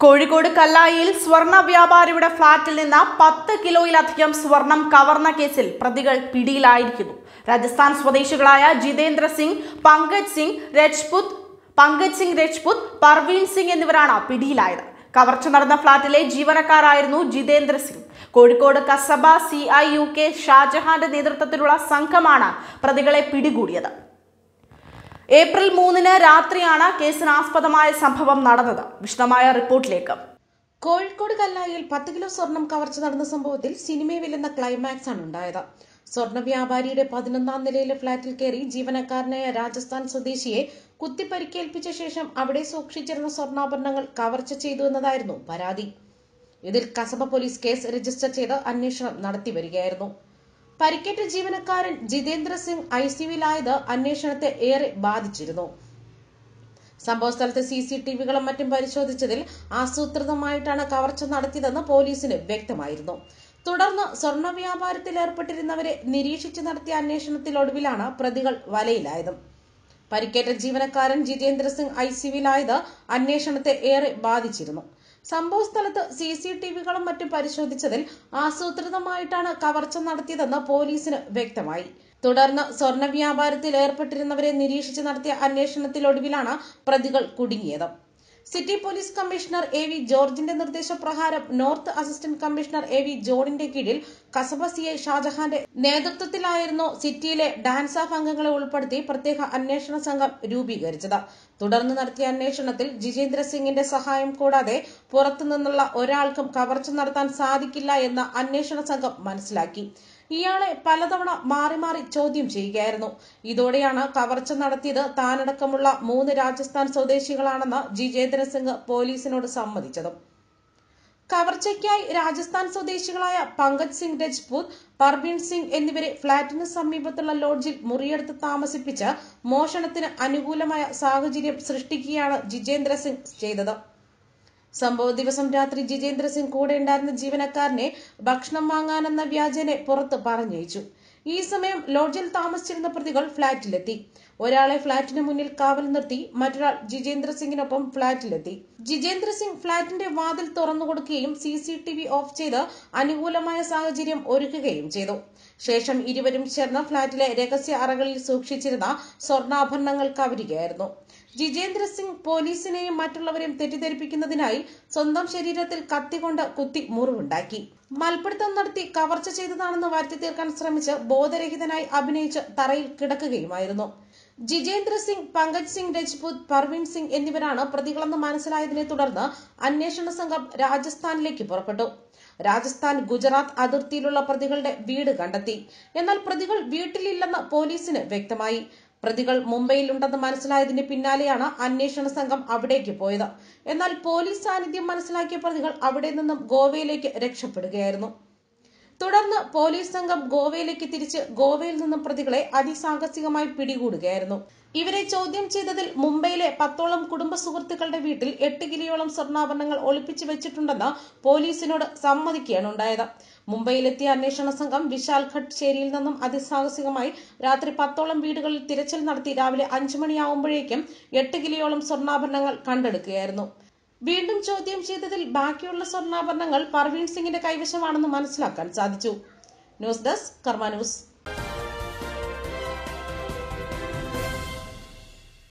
കോഴിക്കോട് കല്ലായിയിൽ സ്വർണ്ണ വ്യാപാരിയുടെ ഫ്ളാറ്റിൽ നിന്ന് പത്ത് കിലോയിലധികം സ്വർണം കവർന്ന കേസിൽ പ്രതികൾ പിടിയിലായിരിക്കുന്നു രാജസ്ഥാൻ സ്വദേശികളായ ജിതേന്ദ്ര സിംഗ് പങ്കജ് സിംഗ് രജ്പുത് പങ്കജ് സിംഗ് രജ്പുത് പർവീൻ സിംഗ് എന്നിവരാണ് പിടിയിലായത് കവർച്ച നടന്ന ഫ്ളാറ്റിലെ ജീവനക്കാരായിരുന്നു Jitendra Singh Kozhikode Kasaba C I U K ഷാജഹാന്റെ നേതൃത്വത്തിലുള്ള സംഘമാണ് പ്രതികളെ പിടികൂടിയത് ഏപ്രിൽ മൂന്നിന് രാത്രിയാണ് കേസിനാസ്പദമായ സംഭവം നടന്നത് വിശദമായ റിപ്പോർട്ടിലേക്ക് കോഴിക്കോട് കല്ലായിൽ പത്ത് കിലോ സ്വർണം കവർച്ച നടന്ന സംഭവത്തിൽ സിനിമയെ വെല്ലുന്ന ക്ലൈമാക്സ് ആണ് ഉണ്ടായത് സ്വർണ്ണ വ്യാപാരിയുടെ പതിനൊന്നാം നിലയിലെ ഫ്ളാറ്റിൽ കയറി ജീവനക്കാരനായ രാജസ്ഥാൻ സ്വദേശിയെ കുത്തിപ്പരിക്കേൽപ്പിച്ച ശേഷം അവിടെ സൂക്ഷിച്ചിരുന്ന സ്വർണ്ണാഭരണങ്ങൾ കവർച്ച ചെയ്തു എന്നതായിരുന്നു പരാതി ഇതിൽ കസബ പോലീസ് കേസ് രജിസ്റ്റർ ചെയ്ത് അന്വേഷണം നടത്തി വരികയായിരുന്നു പരിക്കേറ്റ ജീവനക്കാരൻ ജിതേന്ദ്ര സിംഗ് ഐസിയുവിലായത് അന്വേഷണത്തെ ഏറെ ബാധിച്ചിരുന്നു സംഭവസ്ഥലത്തെ സി സി ടി വികളും മറ്റും പരിശോധിച്ചതിൽ ആസൂത്രിതമായിട്ടാണ് കവർച്ച നടത്തിയതെന്ന് പോലീസിന് വ്യക്തമായിരുന്നു തുടർന്ന് സ്വർണ്ണ വ്യാപാരത്തിൽ ഏർപ്പെട്ടിരുന്നവരെ നിരീക്ഷിച്ചു നടത്തിയ അന്വേഷണത്തിലൊടുവിലാണ് പ്രതികൾ വലയിലായത് പരിക്കേറ്റ ജീവനക്കാരൻ ജിതേന്ദ്ര സിംഗ് ഐസിയുവിലായത് അന്വേഷണത്തെ ഏറെ ബാധിച്ചിരുന്നു സംഭവ സ്ഥലത്ത് സി സി ടി വികളും മറ്റും പരിശോധിച്ചതിൽ ആസൂത്രിതമായിട്ടാണ് കവർച്ച നടത്തിയതെന്ന് പോലീസിന് വ്യക്തമായി തുടർന്ന് സ്വർണ്ണ വ്യാപാരത്തിൽ ഏർപ്പെട്ടിരുന്നവരെ നിരീക്ഷിച്ച് നടത്തിയ അന്വേഷണത്തിലൊടുവിലാണ് പ്രതികൾ കുടുങ്ങിയത് city police commissioner A V ജോർജിന്റെ നിർദ്ദേശപ്രകാരം north assistant commissioner A V ജോണിന്റെ കീഴിൽ കസബ സി ഐ ഷാജഹാന്റെ നേതൃത്വത്തിലായിരുന്നു സിറ്റിയിലെ ഡാൻസ് ഓഫ് അംഗങ്ങളെ ഉൾപ്പെടുത്തി പ്രത്യേക അന്വേഷണ സംഘം രൂപീകരിച്ചത് തുടർന്ന് നടത്തിയ അന്വേഷണത്തിൽ ജിതേന്ദ്ര സിംഗിന്റെ സഹായം കൂടാതെ പുറത്തുനിന്നുള്ള ഒരാൾക്കും കവർച്ച നടത്താൻ സാധിക്കില്ല എന്ന് അന്വേഷണ സംഘം മനസ്സിലാക്കി ഇയാളെ പലതവണ മാറി മാറി ചോദ്യം ചെയ്യുകയായിരുന്നു ഇതോടെയാണ് കവർച്ച നടത്തിയത് താനടക്കമുള്ള മൂന്ന് രാജസ്ഥാൻ സ്വദേശികളാണെന്ന് ജിതേന്ദ്ര സിംഗ് പോലീസിനോട് സമ്മതിച്ചതും കവർച്ചയ്ക്കായി രാജസ്ഥാൻ സ്വദേശികളായ പങ്കജ് സിംഗ് രജ്പൂത് പർവീൺ സിംഗ് എന്നിവരെ ഫ്ളാറ്റിന് സമീപത്തുള്ള ലോഡ്ജിൽ മുറിയെടുത്ത് താമസിപ്പിച്ച് മോഷണത്തിന് അനുകൂലമായ സാഹചര്യം സൃഷ്ടിക്കുകയാണ് ജിതേന്ദ്ര സിംഗ് ചെയ്തത് സംഭവ ദിവസം രാത്രി ജിതേന്ദ്ര സിംഗ് കൂടെ ഉണ്ടായിരുന്ന ജീവനക്കാരനെ ഭക്ഷണം വാങ്ങാനെന്ന വ്യാജനെ പുറത്ത് പറഞ്ഞയച്ചു ഈ സമയം ലോഡ്ജിൽ താമസിച്ചിരുന്ന പ്രതികൾ ഫ്ളാറ്റിലെത്തി ഒരാളെ ഫ്ളാറ്റിന് മുന്നിൽ കാവൽ നിർത്തി മറ്റൊരാൾ ജിതേന്ദ്ര സിംഗിനൊപ്പം ഫ്ളാറ്റിലെത്തി ജിതേന്ദ്ര സിംഗ് ഫ്ളാറ്റിന്റെ വാതിൽ തുറന്നു കൊടുക്കുകയും C C T V off ചെയ്ത് അനുകൂലമായ സാഹചര്യം ഒരുക്കുകയും ചെയ്തു ശേഷം ഇരുവരും ചേർന്ന് ഫ്ളാറ്റിലെ രഹസ്യ അറകളിൽ സൂക്ഷിച്ചിരുന്ന സ്വർണ്ണാഭരണങ്ങൾ കവരുകയായിരുന്നു ജിതേന്ദ്ര സിംഗ് പോലീസിനെയും മറ്റുള്ളവരെയും തെറ്റിദ്ധരിപ്പിക്കുന്നതിനായി സ്വന്തം ശരീരത്തിൽ കത്തികൊണ്ട് കുത്തി മുറിവുണ്ടാക്കി മൽപിടുത്തം നടത്തി കവർച്ച ചെയ്തതാണെന്ന് വരുത്തി തീർക്കാൻ ശ്രമിച്ച് ബോധരഹിതനായി അഭിനയിച്ച് തറയിൽ കിടക്കുകയുമായിരുന്നു ജിതേന്ദ്ര സിംഗ് പങ്കജ് സിംഗ് രജ്പൂത് പർവീൺ സിംഗ് എന്നിവരാണ് പ്രതികളെന്ന് മനസ്സിലായതിനെ തുടർന്ന് അന്വേഷണ സംഘം രാജസ്ഥാനിലേക്ക് പുറപ്പെട്ടു രാജസ്ഥാൻ ഗുജറാത്ത് അതിർത്തിയിലുള്ള പ്രതികളുടെ വീട് കണ്ടെത്തി എന്നാൽ പ്രതികൾ വീട്ടിലില്ലെന്ന് പോലീസിന് വ്യക്തമായി പ്രതികൾ മുംബൈയിലുണ്ടെന്ന് മനസ്സിലായതിന് പിന്നാലെയാണ് അന്വേഷണ സംഘം അവിടേക്ക് പോയത് എന്നാൽ പോലീസ് സാന്നിധ്യം മനസ്സിലാക്കിയ പ്രതികൾ അവിടെ നിന്നും ഗോവയിലേക്ക് രക്ഷപ്പെടുകയായിരുന്നു തുടർന്ന് പോലീസ് സംഘം ഗോവയിലേക്ക് തിരിച്ച് ഗോവയിൽ നിന്നും പ്രതികളെ അതിസാഹസികമായി പിടികൂടുകയായിരുന്നു ഇവരെ ചോദ്യം ചെയ്തതിൽ മുംബൈയിലെ പത്തോളം കുടുംബ സുഹൃത്തുക്കളുടെ വീട്ടിൽ എട്ട് കിലോയോളം സ്വർണ്ണാഭരണങ്ങൾ ഒളിപ്പിച്ചു വെച്ചിട്ടുണ്ടെന്ന് പോലീസിനോട് സമ്മതിക്കുകയാണ് ഉണ്ടായത് മുംബൈയിലെത്തിയ അന്വേഷണ സംഘം വിശാൽഘട്ട് ചേരിയിൽ നിന്നും അതിസാഹസികമായി രാത്രി പത്തോളം വീടുകളിൽ തിരച്ചിൽ നടത്തി രാവിലെ അഞ്ചു മണിയാവുമ്പോഴേക്കും എട്ട് കിലോയോളം സ്വർണ്ണാഭരണങ്ങൾ കണ്ടെടുക്കുകയായിരുന്നു വീണ്ടും ചോദ്യം ചെയ്തതിൽ ബാക്കിയുള്ള സ്വർണ്ണാഭരണങ്ങൾ പർവീൺ സിംഗിന്റെ കൈവശമാണെന്ന് മനസ്സിലാക്കാൻ സാധിച്ചു ന്യൂസ് ഡെസ്ക് കർമ്മ ന്യൂസ്